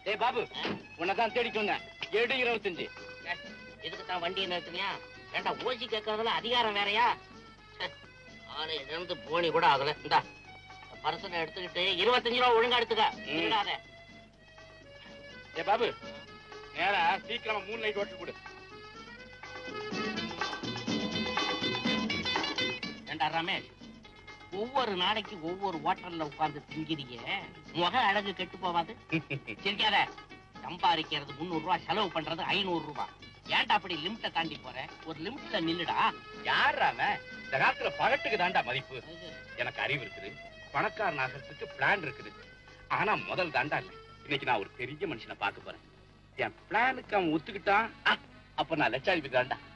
ஏய் பாபு உன்னதான் தேடிட்டு வந்தேன் எடு இருபத்தஞ்சு இதுக்கு தான் வண்டியை நிறுத்தினியா ஏண்டா ஓசி கேட்கறதுல அதிகாரம் வேறயா ச்சே, ஆளு இழந்து போனி கூட ஆகல இந்தா பர்சனை எடுத்துக்கிட்டு இருபத்தஞ்சு ரூபா ஒழுங்கா எடுத்துக்க திருடாத. ஏ பாபு நேரா சீக்கிரமா மூணு லைட் ஓட்டு கொடு ஏண்டா ரமேஷ் ஒவ்வொரு நாளைக்கு ஒவ்வொரு ஹோட்டல்ல உட்கார்ந்து திங்கிறீங்க முக அழகு கெட்டு போவாது சிரிக்காத சம்பாதிக்கிறது முந்நூறு ரூபாய் செலவு பண்றது ஐநூறு ரூபாய் ஏன்டா அப்படி லிமிட்டை தாண்டி போற ஒரு லிமிட்ல நில்லுடா யாராம இந்த காலத்துல பகட்டுக்கு தாண்டா மதிப்பு எனக்கு அறிவு இருக்குது பணக்காரன் ஆகிறதுக்கு பிளான் இருக்குது ஆனா முதல் தாண்டா இல்ல இன்னைக்கு நான் ஒரு பெரிய மனுஷனை பார்க்க போறேன் என் பிளானுக்கு அவன் ஒத்துக்கிட்டான் ஆ, அப்ப நான் லட்சாதிபதி தாண்டா